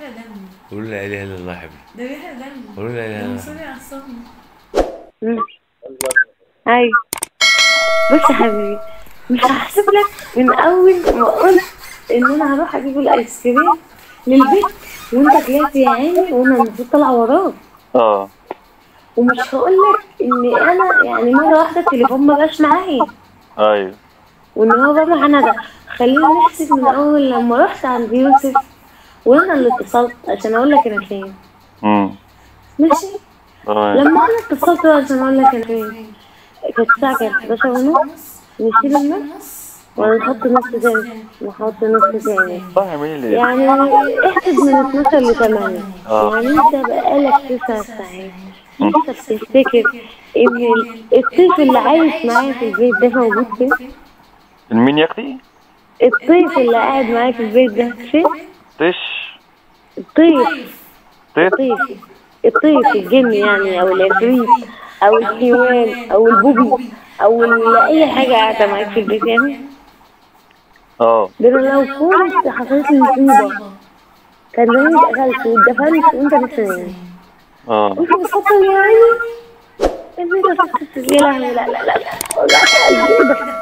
بيحرق دم قولوا لا اله الا الله يا حبيبي ده بيحرق دم قولوا لا اله ده الا الله مصري عصبني مم. ايوه بص يا حبيبي مش هحسب لك من اول ما قلت ان انا هروح اجيب الايس كريم للبيت وانت طلعت يا عيني وانا المفروض طالعه وراك اه ومش هقول لك ان انا يعني مره واحده التليفون ما بقاش معايا ايوه وان هو بروح انا ده خلينا نحسب من اول لما رحت عند يوسف وانا اللي اتصلت عشان اقول لك انا فين امم ماشي تمام لما انا اتصلت بقى عشان اقول لك انا فين كانت الساعه كام 11 ونص نشيل النص ولا نحط نص تاني نحط نص تاني فاهمين يعني احسب من 12 ل 8 آه. يعني انت بقالك 9 ساعات لسه بتفتكر ان ال- الطيف اللي عايش معايا في البيت ده موجود فين؟ مين يا اختي؟ الطيف اللي قاعد معايا في البيت ده فين؟ طش الطيف طيط الطيف الطيف الجن يعني او العفريت او الحيوان او البوبي او ال- اي حاجه قاعده معاك في البيت يعني اه ده أنا لو كنت حصلت لي مصيبه كان زماني اتقتلت واتدفنت وانت لسه نايم اه انت بتفكر يا عيني ان انت فكرت يا لهوي لا لا لا لا وجعت قلبي ايه ده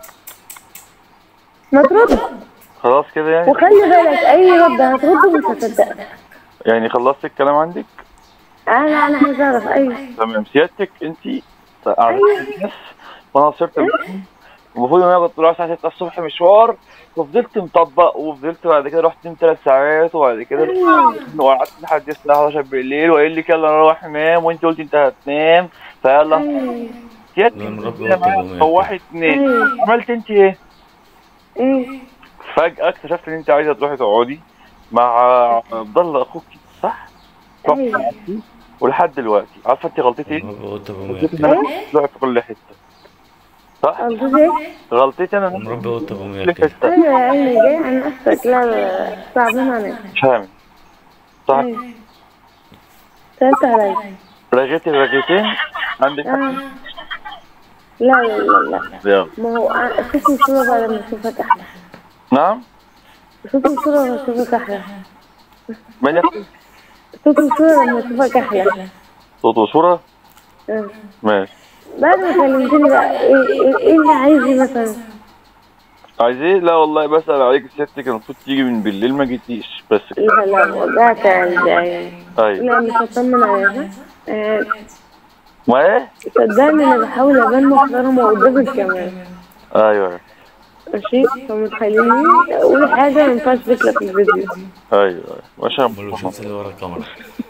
ما ترد خلاص كده يعني وخلي بالك اي رد هترده مش هصدقك يعني خلصت الكلام عندك انا انا عايز اعرف ايوه تمام سيادتك انت قعدت الناس وانا صرت المفروض ان انا كنت رايح الساعه 6 الصبح مشوار وفضلت مطبق وفضلت بعد كده رحت نمت ثلاث ساعات وبعد كده وقعدت لحد الساعه 11 بالليل وقال لي يلا نروح ننام وانت قلت انت هتنام فيلا سيادتك لا، مربي أنا قطة معايا بأمية. روحي تنام أيوة. عملت انت ايه؟ ايه فجأة اكتشفت ان انت عايزة تروحي تقعدي مع عبد الله اخوك صح؟ رحت أيوة. قعدتي ولحد دلوقتي عارفة انت غلطتي ايه؟ مربي قطة بأمية غلطتي ان انا طلعت في كل حتة صح؟ قصدي ايه غلطتي انا إن مربي قطة بأمية كل كده حتة ايوه يا عيني جاي عن نفسك لا صعبان عليك مش فاهم صح؟ سألت عليا رغيتي الرغيتين عندك آه. لا لا لا لا يلا ما هو آه، شوف الصورة بعد ما اشوفك احلى نعم؟ شوف الصورة لما اشوفك احلى من يا أخي؟ شوف الصورة لما اشوفك احلى صوت وصورة؟ آه. ماشي بعد ما كلمتني بقى ايه ايه ايه اللي عايزه مثلا عايز ايه؟ لا والله بسأل عليك ستي كان المفروض تيجي من بالليل ما جيتيش بس كده لا لا وجعت قلبي يعني ايوه لا مش هطمن عليها آه، ما ايه؟ صدقني انا بحاول ابان محترمة قدامك كمان ايوه ماشي فما تخلينيش اقول حاجة ما ينفعش تطلع في الفيديو ايوه ايوه ماشي يا امال محمد. الشمس اللي ورا الكاميرا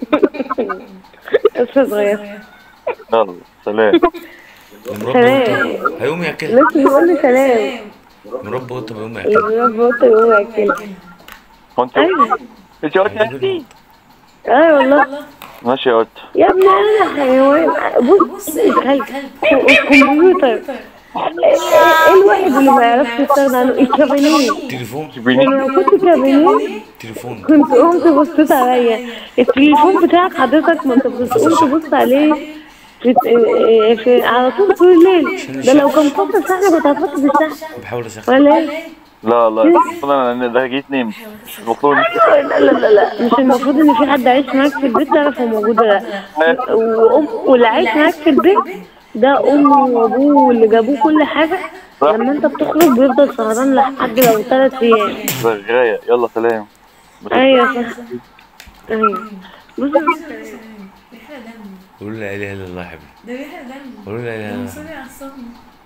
قصة صغيرة يلا سلام مربي سلام. قطة هيقوم ياكلها لسه بيقول لي سلام مربي قطة بيقوم اللي ياكلها بيربي قطة يقوم ياكلها هو انت ايوه انت قلت انت ايوه والله ماشي يا قلت يا ابني انا حيوان بص الكلب الكمبيوتر ايه الواحد اللي ما يعرفش يستغنى عنه الكابينيه تليفون انا لو كنت كابينيه تليفون كنت قمت بصيت عليا التليفون بتاعك حضرتك ما انت بتقوم تبص عليه في, في على طول طول الليل ده لو كان فاصل ساعة كنت هتحط في الساعة بحاول اسخن ولا ايه؟ لا لا المفروض انا أنا ده جيت نمت المفروض لا لا لا لا مش المفروض ان في حد عايش معاك في البيت تعرف هو موجود ولا لا وام واللي عايش معاك في البيت ده امه وابوه واللي جابوه كل حاجه لما انت بتخرج بيفضل سهران لحد لو ثلاث ايام رغاية يلا سلام بس ايوه صح ايوه بص بيحرق دم قولوا لا اله الا الله يا حبيبي ده بيحرق دم قولوا لا اله ده الا الله مصري عصبني